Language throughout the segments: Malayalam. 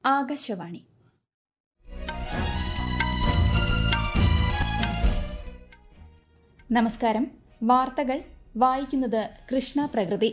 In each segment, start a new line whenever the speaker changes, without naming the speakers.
ആകാശവാണി നമസ്കാരം വാർത്തകൾ വായിക്കുന്നത് കൃഷ്ണ പ്രകൃതി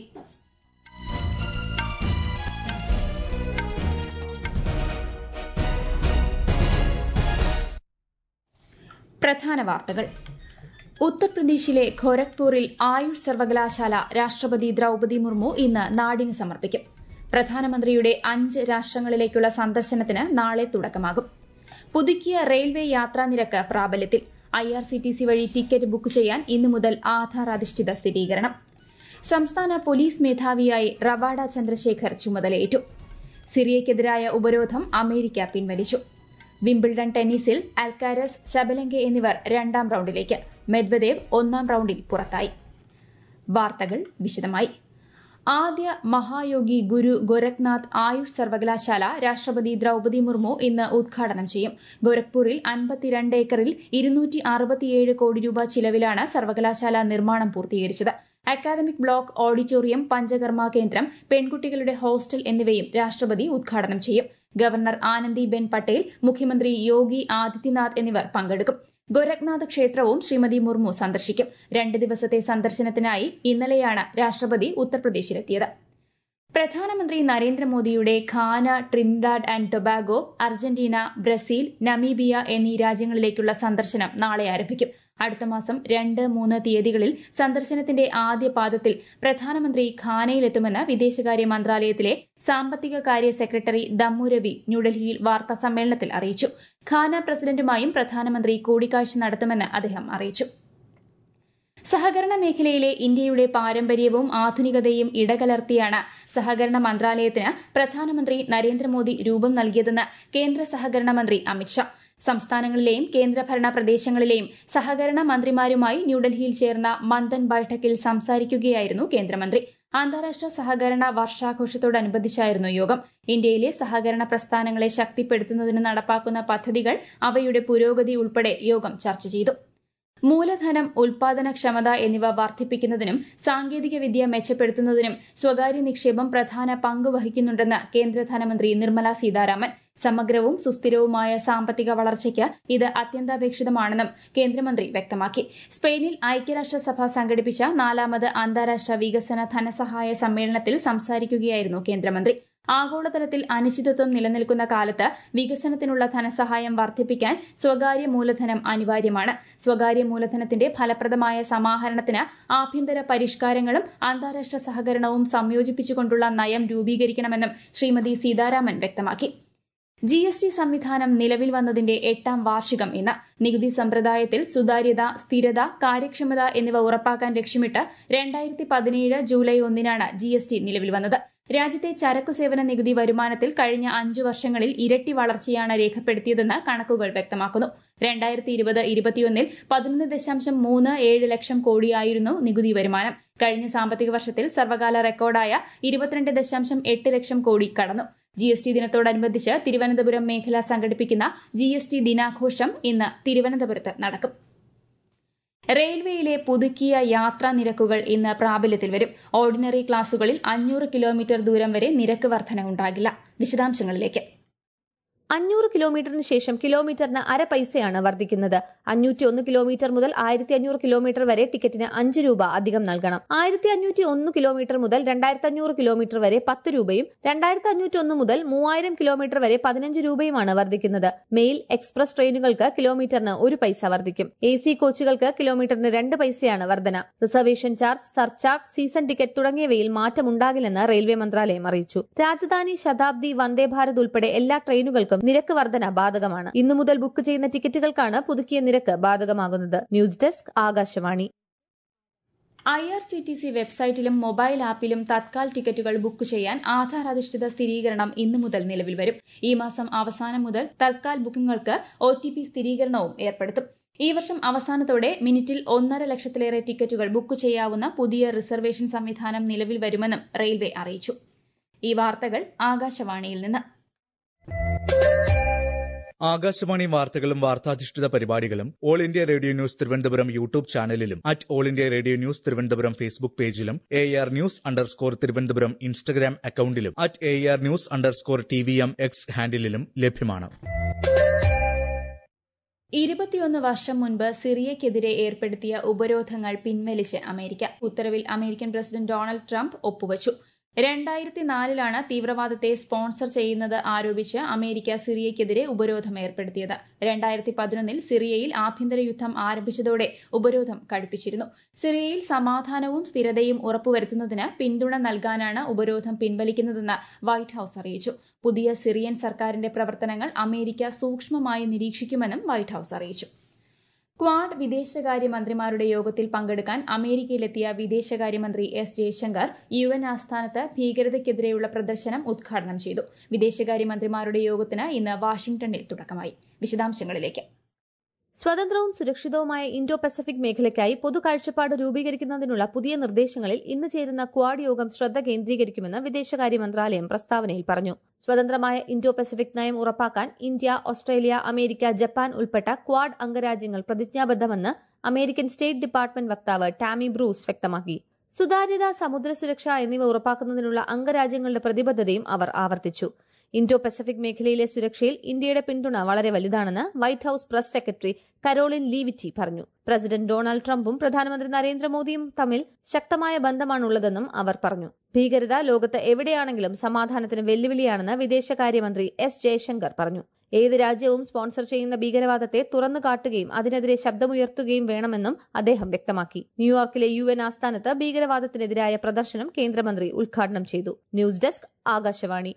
പ്രധാന വാർത്തകൾ ഉത്തർപ്രദേശിലെ ഖോരഗ്പൂരിൽ ആയുഷ് സർവകലാശാല രാഷ്ട്രപതി ദ്രൌപതി മുർമു ഇന്ന് നാടിന് സമർപ്പിക്കും പ്രധാനമന്ത്രിയുടെ അഞ്ച് രാഷ്ട്രങ്ങളിലേക്കുള്ള സന്ദർശനത്തിന് നാളെ തുടക്കമാകും പുതുക്കിയ റെയിൽവേ യാത്രാ നിരക്ക് പ്രാബല്യത്തിൽ I R C T C വഴി ടിക്കറ്റ് ബുക്ക് ചെയ്യാൻ ഇന്നു മുതൽ ആധാർ അധിഷ്ഠിത സ്ഥിരീകരണം സംസ്ഥാന പോലീസ് മേധാവിയായി റവാഡ ചന്ദ്രശേഖർ ചുമതലയേറ്റു സിറിയയ്ക്കെതിരായ ഉപരോധം അമേരിക്ക പിൻവലിച്ചു വിംബിൾഡൺ ടെന്നീസിൽ അൽക്കാരസ് സബലങ്കെ എന്നിവർ രണ്ടാം റൌണ്ടിലേക്ക് മെദ്വദേവ് ഒന്നാം റൌണ്ടിൽ പുറത്തായി വാർത്തകൾ വിശദമായി ആദ്യ മഹായോഗി ഗുരു ഗോരഖ്നാഥ് ആയുഷ് സർവകലാശാല രാഷ്ട്രപതി ദ്രൌപതി മുർമു ഇന്ന് ഉദ്ഘാടനം ചെയ്യും ഗോരഖ്പൂരിൽ അൻപത്തിരണ്ട് ഏക്കറിൽ ഇരുന്നൂറ്റി അറുപത്തിയേഴ് കോടി രൂപ ചിലവിലാണ് സർവകലാശാല നിർമ്മാണം പൂർത്തീകരിച്ചത് അക്കാദമിക് ബ്ലോക്ക് ഓഡിറ്റോറിയം പഞ്ചകർമ്മ കേന്ദ്രം പെൺകുട്ടികളുടെ ഹോസ്റ്റൽ എന്നിവയും രാഷ്ട്രപതി ഉദ്ഘാടനം ചെയ്യും ഗവർണർ ആനന്ദിബെൻ പട്ടേൽ മുഖ്യമന്ത്രി യോഗി ആദിത്യനാഥ് എന്നിവർ പങ്കെടുക്കും ഗോരഖ്നാഥ് ക്ഷേത്രവും ശ്രീമതി മുർമു സന്ദർശിക്കും രണ്ട് ദിവസത്തെ സന്ദർശനത്തിനായി ഇന്നലെയാണ് രാഷ്ട്രപതി ഉത്തർപ്രദേശിലെത്തിയത് പ്രധാനമന്ത്രി നരേന്ദ്രമോദിയുടെ Ghana Trinidad and Tobago Argentina Brazil Namibia എന്നീ രാജ്യങ്ങളിലേക്കുള്ള സന്ദർശനം നാളെ ആരംഭിക്കും അടുത്ത മാസം രണ്ട് മൂന്ന് തീയതികളിൽ സന്ദർശനത്തിന്റെ ആദ്യ പാദത്തിൽ പ്രധാനമന്ത്രി ഖാനയിലെത്തുമെന്ന് വിദേശകാര്യ മന്ത്രാലയത്തിലെ സാമ്പത്തിക കാര്യ സെക്രട്ടറി ദമ്മു രവി ന്യൂഡൽഹിയിൽ വാർത്താ സമ്മേളനത്തിൽ അറിയിച്ചു ഖാന പ്രസിഡന്റുമായും പ്രധാനമന്ത്രി കൂടിക്കാഴ്ച നടത്തുമെന്ന് അദ്ദേഹം അറിയിച്ചു സഹകരണ മേഖലയിലെ ഇന്ത്യയുടെ പാരമ്പര്യവും ആധുനികതയും ഇടകലർത്തിയാണ് സഹകരണ മന്ത്രാലയത്തിന് പ്രധാനമന്ത്രി നരേന്ദ്രമോദി രൂപം നൽകിയതെന്ന് കേന്ദ്ര സഹകരണ മന്ത്രി അമിത്ഷാ സംസ്ഥാനങ്ങളിലെയും കേന്ദ്രഭരണ പ്രദേശങ്ങളിലെയും സഹകരണ മന്ത്രിമാരുമായി ന്യൂഡൽഹിയിൽ ചേർന്ന മന്ദൻ ബൈഠക്കിൽ സംസാരിക്കുകയായിരുന്നു കേന്ദ്രമന്ത്രി അന്താരാഷ്ട്ര സഹകരണ വർഷാഘോഷത്തോടനുബന്ധിച്ചായിരുന്നു യോഗം ഇന്ത്യയിലെ സഹകരണ പ്രസ്ഥാനങ്ങളെ ശക്തിപ്പെടുത്തുന്നതിന് നടപ്പാക്കുന്ന പദ്ധതികൾ അവയുടെ പുരോഗതി ഉൾപ്പെടെ യോഗം ചർച്ച ചെയ്തു മൂലധനം ഉൽപാദനക്ഷമത എന്നിവ വർദ്ധിപ്പിക്കുന്നതിനും സാങ്കേതികവിദ്യ മെച്ചപ്പെടുത്തുന്നതിനും സ്വകാര്യ നിക്ഷേപം പ്രധാന പങ്ക് വഹിക്കുന്നുണ്ടെന്ന് കേന്ദ്ര ധനമന്ത്രി നിർമ്മല സീതാരാമൻ സമഗ്രവും സുസ്ഥിരവുമായ സാമ്പത്തിക വളർച്ചയ്ക്ക് ഇത് അത്യന്താപേക്ഷിതമാണെന്നും കേന്ദ്രമന്ത്രി വ്യക്തമാക്കി സ്പെയിനിൽ ഐക്യരാഷ്ട്രസഭ സംഘടിപ്പിച്ച നാലാമത് അന്താരാഷ്ട്ര വികസന ധനസഹായ സമ്മേളനത്തിൽ സംസാരിക്കുകയായിരുന്നു കേന്ദ്രമന്ത്രി ആഗോളതലത്തിൽ അനിശ്ചിതത്വം നിലനിൽക്കുന്ന കാലത്ത് വികസനത്തിനുള്ള ധനസഹായം വർദ്ധിപ്പിക്കാൻ സ്വകാര്യ മൂലധനം അനിവാര്യമാണ് സ്വകാര്യ മൂലധനത്തിന്റെ ഫലപ്രദമായ സമാഹരണത്തിന് ആഭ്യന്തര പരിഷ്കാരങ്ങളും അന്താരാഷ്ട്ര സഹകരണവും സംയോജിപ്പിച്ചുകൊണ്ടുള്ള നയം രൂപീകരിക്കണമെന്നും ശ്രീമതി സീതാരാമൻ വ്യക്തമാക്കി ജി എസ് ടി സംവിധാനം നിലവിൽ വന്നതിന്റെ എട്ടാം വാർഷികം ഇന്ന് നികുതി സമ്പ്രദായത്തിൽ സുതാര്യത സ്ഥിരത കാര്യക്ഷമത എന്നിവ ഉറപ്പാക്കാൻ ലക്ഷ്യമിട്ട് രണ്ടായിരത്തി പതിനേഴ് ജൂലൈ ഒന്നിനാണ് ജി എസ് ടി നിലവിൽ വന്നത് രാജ്യത്തെ ചരക്കു സേവന നികുതി വരുമാനത്തിൽ കഴിഞ്ഞ അഞ്ചു വർഷങ്ങളിൽ ഇരട്ടി വളർച്ചയാണ് രേഖപ്പെടുത്തിയതെന്ന് കണക്കുകൾ വ്യക്തമാക്കുന്നു രണ്ടായിരത്തി ഇരുപത് ഇരുപത്തിയൊന്നിൽ പതിനൊന്ന് ദശാംശം മൂന്ന് ഏഴ് ലക്ഷം കോടിയായിരുന്നു നികുതി വരുമാനം കഴിഞ്ഞ സാമ്പത്തിക വർഷത്തിൽ സർവകാല റെക്കോർഡായ ഇരുപത്തിരണ്ട് ദശാംശം എട്ട് ലക്ഷം കോടി കടന്നു ജി എസ് ടി ദിനത്തോടനുബന്ധിച്ച് തിരുവനന്തപുരം മേഖല സംഘടിപ്പിക്കുന്ന ജി എസ് ടി ദിനാഘോഷം ഇന്ന് തിരുവനന്തപുരത്ത് നടക്കും റെയിൽവേയിലെ പുതുക്കിയ യാത്രാ നിരക്കുകൾ ഇന്ന് പ്രാബല്യത്തിൽ വരും ഓർഡിനറി ക്ലാസുകളിൽ അഞ്ഞൂറ് കിലോമീറ്റർ ദൂരം വരെ നിരക്ക് വർധന ഉണ്ടാകില്ല വിശദാംശങ്ങളിലേക്ക്
അഞ്ഞൂറ് കിലോമീറ്ററിന് ശേഷം കിലോമീറ്ററിന് അര പൈസയാണ് വർദ്ധിക്കുന്നത് അഞ്ഞൂറ്റി ഒന്ന് കിലോമീറ്റർ മുതൽ ആയിരത്തി അഞ്ഞൂറ് കിലോമീറ്റർ വരെ ടിക്കറ്റിന് അഞ്ച് രൂപ അധികം നൽകണം ആയിരത്തി അഞ്ഞൂറ്റി ഒന്ന് കിലോമീറ്റർ മുതൽ രണ്ടായിരത്തി അഞ്ഞൂറ് കിലോമീറ്റർ വരെ പത്ത് രൂപയും രണ്ടായിരത്തി അഞ്ഞൂറ്റി ഒന്ന് മുതൽ മൂവായിരം കിലോമീറ്റർ വരെ പതിനഞ്ച് രൂപയുമാണ് വർദ്ധിക്കുന്നത് മെയിൽ എക്സ്പ്രസ് ട്രെയിനുകൾക്ക് കിലോമീറ്ററിന് ഒരു പൈസ വർദ്ധിക്കും എ സി കോച്ചുകൾക്ക് കിലോമീറ്ററിന് രണ്ട് പൈസയാണ് വർധന reservation charge surcharge season ticket തുടങ്ങിയവയിൽ മാറ്റമുണ്ടാകില്ലെന്ന് റെയിൽവേ മന്ത്രാലയം അറിയിച്ചു രാജധാനി ശതാബ്ദി വന്ദേ ഭാരത് ഉൾപ്പെടെ എല്ലാ ട്രെയിനുകൾക്കും നിരക്ക് വർധന ബാധകമാണ് ഇന്നു മുതൽ ബുക്ക് ചെയ്യുന്ന ടിക്കറ്റുകൾക്കാണ് പുതുക്കിയ നിരക്ക് ബാധകമാകുന്നത് news desk Akashvani
I R C T C വെബ്സൈറ്റിലും മൊബൈൽ ആപ്പിലും തത്കാൽ ടിക്കറ്റുകൾ ബുക്ക് ചെയ്യാൻ ആധാർ അധിഷ്ഠിത സ്ഥിരീകരണം ഇന്നു മുതൽ നിലവിൽ വരും ഈ മാസം അവസാനം മുതൽ തത്കാൽ ബുക്കിംഗുകൾക്ക് ഒ ടി പി സ്ഥിരീകരണവും ഏർപ്പെടുത്തും ഈ വർഷം അവസാനത്തോടെ മിനിറ്റിൽ ഒന്നര ലക്ഷത്തിലേറെ ടിക്കറ്റുകൾ ബുക്ക് ചെയ്യാവുന്ന പുതിയ റിസർവേഷൻ സംവിധാനം നിലവിൽ വരുമെന്നും റെയിൽവേ അറിയിച്ചു ഈ വാർത്തകൾ ആകാശവാണിയിൽ നിന്ന്
ആകാശവാണി വാർത്തകളും വാർത്താധിഷ്ഠിത പരിപാടികളും All India Radio News Thiruvananthapuram YouTube ചാനലിലും at All India Radio News Thiruvananthapuram Facebook പേജിലും A R news underscore Thiruvananthapuram Instagram അക്കൌണ്ടിലും at A R news underscore T V M X ഹാൻഡിലും ലഭ്യമാണ്
ഇരുപത്തിയൊന്ന് വർഷം മുൻപ് സിറിയയ്ക്കെതിരെ ഏർപ്പെടുത്തിയ ഉപരോധങ്ങൾ പിൻവലിച്ച് അമേരിക്ക ഉത്തരവിൽ അമേരിക്കൻ പ്രസിഡന്റ് ഡൊണാൾഡ് ട്രംപ് ഒപ്പുവച്ചു രണ്ടായിരത്തി നാലിലാണ് തീവ്രവാദത്തെ സ്പോൺസർ ചെയ്യുന്നത് ആരോപിച്ച് അമേരിക്ക സിറിയയ്ക്കെതിരെ ഉപരോധം ഏർപ്പെടുത്തിയത് രണ്ടായിരത്തി പതിനൊന്നിൽ സിറിയയിൽ ആഭ്യന്തര യുദ്ധം ആരംഭിച്ചതോടെ ഉപരോധം കടുപ്പിച്ചിരുന്നു സിറിയയിൽ സമാധാനവും സ്ഥിരതയും ഉറപ്പുവരുത്തുന്നതിന് പിന്തുണ നൽകാനാണ് ഉപരോധം പിൻവലിക്കുന്നതെന്ന് വൈറ്റ് ഹൌസ് അറിയിച്ചു പുതിയ സിറിയൻ സർക്കാരിന്റെ പ്രവർത്തനങ്ങൾ അമേരിക്ക സൂക്ഷ്മമായി നിരീക്ഷിക്കുമെന്നും വൈറ്റ് ഹൌസ് അറിയിച്ചു ക്വാഡ് വിദേശകാര്യമന്ത്രിമാരുടെ യോഗത്തിൽ പങ്കെടുക്കാൻ അമേരിക്കയിലെത്തിയ വിദേശകാര്യമന്ത്രി എസ് ജയശങ്കർ യു എൻ ആസ്ഥാനത്ത് ഭീകരതയ്ക്കെതിരെയുള്ള പ്രദർശനം ഉദ്ഘാടനം ചെയ്തു വിദേശകാര്യമന്ത്രിമാരുടെ യോഗത്തിന് ഇന്ന് വാഷിംഗ്ടണിൽ തുടക്കമായി വിശദാംശങ്ങളിലേക്ക്
സ്വതന്ത്രവും സുരക്ഷിതവുമായ ഇൻഡോ പസഫിക് മേഖലയ്ക്കായി പൊതു കാഴ്ചപ്പാട് രൂപീകരിക്കുന്നതിനുള്ള പുതിയ നിർദ്ദേശങ്ങളിൽ ഇന്ന് ചേരുന്ന ക്വാഡ് യോഗം ശ്രദ്ധ കേന്ദ്രീകരിക്കുമെന്ന് വിദേശകാര്യ മന്ത്രാലയം പ്രസ്താവനയിൽ പറഞ്ഞു സ്വതന്ത്രമായ ഇൻഡോ പസഫിക് നയം ഉറപ്പാക്കാൻ ഇന്ത്യ ഓസ്ട്രേലിയ അമേരിക്ക ജപ്പാൻ ഉൾപ്പെട്ട ക്വാഡ് അംഗരാജ്യങ്ങൾ പ്രതിജ്ഞാബദ്ധമെന്ന് അമേരിക്കൻ സ്റ്റേറ്റ് ഡിപ്പാർട്ട്മെന്റ് വക്താവ് ടാമി ബ്രൂസ് വ്യക്തമാക്കി സുതാര്യത സമുദ്ര സുരക്ഷ എന്നിവ ഉറപ്പാക്കുന്നതിനുള്ള അംഗരാജ്യങ്ങളുടെ പ്രതിബദ്ധതയും അവർ ആവർത്തിച്ചു ഇൻഡോ പസഫിക് മേഖലയിലെ സുരക്ഷയിൽ ഇന്ത്യയുടെ പിന്തുണ വളരെ വലുതാണെന്ന് White House press secretary Karoline Leavitt പറഞ്ഞു പ്രസിഡന്റ് ഡൊണാൾഡ് ട്രംപും പ്രധാനമന്ത്രി നരേന്ദ്രമോദിയും തമ്മിൽ ശക്തമായ ബന്ധമാണുള്ളതെന്നും അവർ പറഞ്ഞു ഭീകരത ലോകത്ത് എവിടെയാണെങ്കിലും സമാധാനത്തിന് വെല്ലുവിളിയാണെന്ന് വിദേശകാര്യമന്ത്രി എസ് ജയശങ്കർ പറഞ്ഞു ഏത് രാജ്യവും സ്പോൺസർ ചെയ്യുന്ന ഭീകരവാദത്തെ തുറന്നു കാട്ടുകയും അതിനെതിരെ ശബ്ദമുയർത്തുകയും വേണമെന്നും അദ്ദേഹം വ്യക്തമാക്കി ന്യൂയോർക്കിലെ യു എൻ ആസ്ഥാനത്ത് ഭീകരവാദത്തിനെതിരായ പ്രദർശനം കേന്ദ്രമന്ത്രി ഉദ്ഘാടനം ചെയ്തു ന്യൂസ് ഡെസ്ക് ആകാശവാണി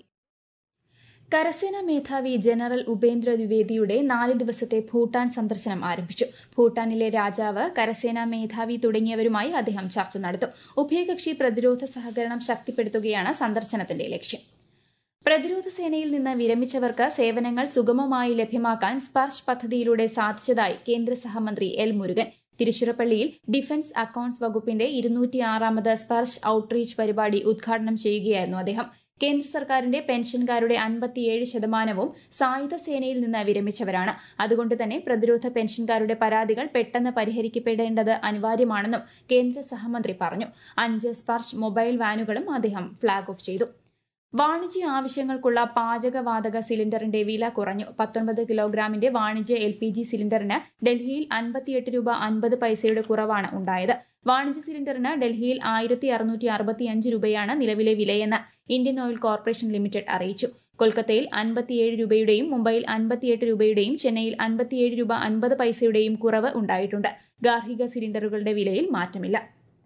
കരസേനാ മേധാവി ജനറൽ ഉപേന്ദ്ര ദ്വിവേദിയുടെ നാല് ദിവസത്തെ ഭൂട്ടാൻ സന്ദർശനം ആരംഭിച്ചു ഭൂട്ടാനിലെ രാജാവ് കരസേനാ മേധാവി തുടങ്ങിയവരുമായി അദ്ദേഹം ചർച്ച നടത്തും ഉഭയകക്ഷി പ്രതിരോധ സഹകരണം ശക്തിപ്പെടുത്തുകയാണ് സന്ദർശനത്തിന്റെ ലക്ഷ്യം പ്രതിരോധ സേനയിൽ നിന്ന് വിരമിച്ചവർക്ക് സേവനങ്ങൾ സുഗമമായി ലഭ്യമാക്കാൻ സ്പർശ് പദ്ധതിയിലൂടെ സാധിച്ചതായി കേന്ദ്ര സഹമന്ത്രി എൽ മുരുകൻ തിരുച്ചിറപ്പള്ളിയിൽ ഡിഫൻസ് അക്കൌണ്ട്സ് വകുപ്പിന്റെ ഇരുന്നൂറ്റിയാറാമത് സ്പർശ് ഔട്ട്റീച്ച് പരിപാടി ഉദ്ഘാടനം ചെയ്യുകയായിരുന്നു അദ്ദേഹം കേന്ദ്ര സർക്കാരിന്റെ പെൻഷൻകാരുടെ അൻപത്തിയേഴ് ശതമാനവും സായുധ സേനയിൽ നിന്ന് വിരമിച്ചവരാണ് അതുകൊണ്ട് തന്നെ പ്രതിരോധ പെൻഷൻകാരുടെ പരാതികൾ പെട്ടെന്ന് പരിഹരിക്കപ്പെടേണ്ടത് അനിവാര്യമാണെന്നും കേന്ദ്ര സഹമന്ത്രി പറഞ്ഞു അഞ്ച് സ്പർശ് മൊബൈൽ വാനുകളും അദ്ദേഹം ഫ്ളാഗ് ഓഫ് ചെയ്തു വാണിജ്യ ആവശ്യങ്ങൾക്കുള്ള പാചകവാതക സിലിണ്ടറിന്റെ വില കുറഞ്ഞു പത്തൊൻപത് കിലോഗ്രാമിന്റെ വാണിജ്യ എൽ പി ജി സിലിണ്ടറിന് ഡൽഹിയിൽ അൻപത്തിയെട്ട് രൂപ അൻപത് പൈസയുടെ കുറവാണ് ഉണ്ടായത് വാണിജ്യ സിലിണ്ടറിന് ഡൽഹിയിൽ ആയിരത്തി അറുന്നൂറ്റി അറുപത്തിയഞ്ച് രൂപയാണ് നിലവിലെ വിലയെന്ന് ഇന്ത്യൻ ഓയിൽ കോർപ്പറേഷൻ ലിമിറ്റഡ് അറിയിച്ചു കൊൽക്കത്തയിൽ അൻപത്തിയേഴ് രൂപയുടെയും മുംബൈയിൽ അൻപത്തിയെട്ട് രൂപയുടെയും ചെന്നൈയിൽ അൻപത്തിയേഴ് രൂപ അൻപത് പൈസയുടെയും കുറവ് ഉണ്ടായിട്ടുണ്ട് ഗാർഹിക സിലിണ്ടറുകളുടെ വിലയിൽ മാറ്റമില്ല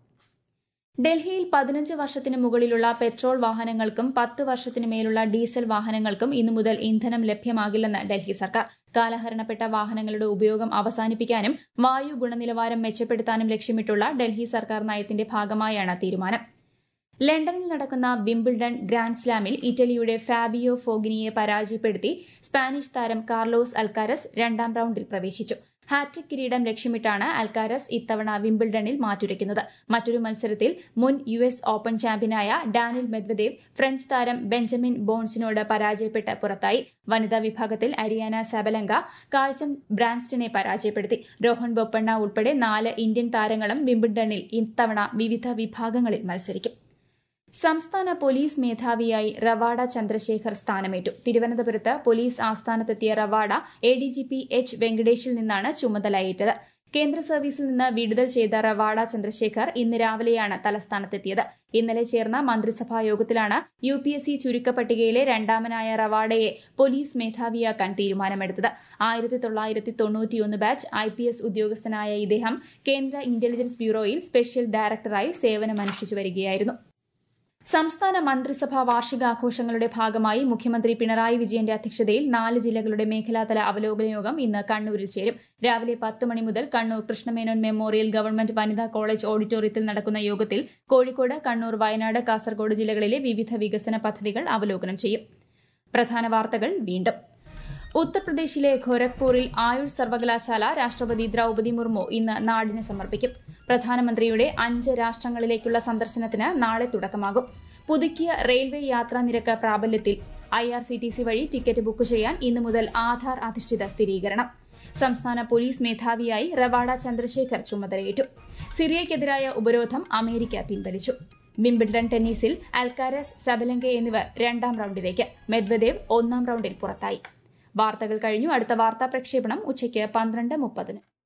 ഡൽഹിയിൽ പതിനഞ്ച് വർഷത്തിന് മുകളിലുള്ള പെട്രോൾ വാഹനങ്ങൾക്കും പത്ത് വർഷത്തിന് മേലുള്ള ഡീസൽ വാഹനങ്ങൾക്കും ഇന്നു മുതൽ ഇന്ധനം ലഭ്യമാകില്ലെന്ന് ഡൽഹി സർക്കാർ കാലഹരണപ്പെട്ട വാഹനങ്ങളുടെ ഉപയോഗം അവസാനിപ്പിക്കാനും വായു ഗുണനിലവാരം മെച്ചപ്പെടുത്താനും ലക്ഷ്യമിട്ടുള്ള ഡൽഹി സർക്കാർ നയത്തിന്റെ ഭാഗമായാണ് തീരുമാനം ലണ്ടനിൽ നടക്കുന്ന വിംബിൾഡൺ ഗ്രാൻഡ് സ്ലാമിൽ ഇറ്റലിയുടെ ഫാബിയോ ഫോഗിനിയെ പരാജയപ്പെടുത്തി സ്പാനിഷ് താരം കാർലോസ് അൽക്കാരസ് രണ്ടാം റൌണ്ടിൽ പ്രവേശിച്ചു ഹാട്രിക് കിരീടം ലക്ഷ്യമിട്ടാണ് അൽക്കാരസ് ഇത്തവണ വിംബിൾഡണിൽ മാറ്റുരയ്ക്കുന്നത് മറ്റൊരു മത്സരത്തിൽ മുൻ യു എസ് ഓപ്പൺ ചാമ്പ്യനായ ഡാനിൽ മെദ്വദേവ് ഫ്രഞ്ച് താരം ബെഞ്ചമിൻ ബോൺസിനോട് പരാജയപ്പെട്ട് പുറത്തായി വനിതാ വിഭാഗത്തിൽ അരിയാന സബലങ്ക കാഴ്സൺ ബ്രാൻസ്റ്റനെ പരാജയപ്പെടുത്തി രോഹൻ ബൊപ്പണ്ണ ഉൾപ്പെടെ നാല് ഇന്ത്യൻ താരങ്ങളും വിംബിൾഡണിൽ ഇത്തവണ വിവിധ വിഭാഗങ്ങളിൽ മത്സരിക്കും സംസ്ഥാന പോലീസ് മേധാവിയായി റവാഡ ചന്ദ്രശേഖർ സ്ഥാനമേറ്റു തിരുവനന്തപുരത്ത് പോലീസ് ആസ്ഥാനത്തെത്തിയ Rawada A D G P H വെങ്കടേഷിൽ നിന്നാണ് ചുമതലയേറ്റത് കേന്ദ്ര സർവീസിൽ നിന്ന് വിടുതൽ ചെയ്ത റവാഡ ചന്ദ്രശേഖർ ഇന്ന് രാവിലെയാണ് തലസ്ഥാനത്തെത്തിയത് ഇന്നലെ ചേർന്ന മന്ത്രിസഭാ യോഗത്തിലാണ് യു പി എസ് സി ചുരുക്കപ്പട്ടികയിലെ രണ്ടാമനായ റവാഡയെ പോലീസ് മേധാവിയാക്കാൻ തീരുമാനമെടുത്തത് ആയിരത്തി തൊള്ളായിരത്തി തൊണ്ണൂറ്റിയൊന്ന് ബാച്ച് ഐ പി എസ് ഉദ്യോഗസ്ഥനായ ഇദ്ദേഹം കേന്ദ്ര ഇന്റലിജൻസ് ബ്യൂറോയിൽ സ്പെഷ്യൽ ഡയറക്ടറായി സേവനമനുഷ്ഠിച്ചു വരികയായിരുന്നു സംസ്ഥാന മന്ത്രിസഭാ വാർഷികാഘോഷങ്ങളുടെ ഭാഗമായി മുഖ്യമന്ത്രി പിണറായി വിജയന്റെ അധ്യക്ഷതയിൽ നാല് ജില്ലകളുടെ മേഖലാതല അവലോകന യോഗം ഇന്ന് കണ്ണൂരിൽ ചേരും രാവിലെ പത്ത് മണി മുതൽ കണ്ണൂർ കൃഷ്ണമേനോൻ മെമ്മോറിയൽ ഗവൺമെന്റ് വനിതാ കോളേജ് ഓഡിറ്റോറിയത്തിൽ നടക്കുന്ന യോഗത്തിൽ കോഴിക്കോട് കണ്ണൂർ വയനാട് കാസർഗോഡ് ജില്ലകളിലെ വിവിധ വികസന പദ്ധതികൾ അവലോകനം ചെയ്യും പ്രധാന വാർത്തകൾ വീണ്ടും ഉത്തർപ്രദേശിലെ ഖോരഗ്പൂരിൽ ആയുഷ് സർവകലാശാല രാഷ്ട്രപതി ദ്രൌപതി മുർമു ഇന്ന് നാടിന് സമർപ്പിക്കും പ്രധാനമന്ത്രിയുടെ അഞ്ച് രാഷ്ട്രങ്ങളിലേക്കുള്ള സന്ദർശനത്തിന് നാളെ തുടക്കമാകും പുതുക്കിയ റെയിൽവേ യാത്രാ നിരക്ക് പ്രാബല്യത്തിൽ I R C T C വഴി ടിക്കറ്റ് ബുക്ക് ചെയ്യാൻ ഇന്നു മുതൽ ആധാർ അധിഷ്ഠിത സ്ഥിരീകരണം സംസ്ഥാന പോലീസ് മേധാവിയായി റവാഡ ചന്ദ്രശേഖർ ചുമതലയേറ്റു സിറിയയ്ക്കെതിരായ ഉപരോധം അമേരിക്ക പിൻവലിച്ചു വിംബിൾഡൺ ടെന്നീസിൽ അൽക്കാരസ് സബലങ്കെ എന്നിവർ രണ്ടാം റൌണ്ടിലേക്ക് മെദ്വദേവ് ഒന്നാം റൌണ്ടിൽ പുറത്തായി വാർത്തകൾ കഴിഞ്ഞു അടുത്ത വാർത്താ പ്രക്ഷേപണം ഉച്ചയ്ക്ക് പന്ത്രണ്ട് മുപ്പതിന്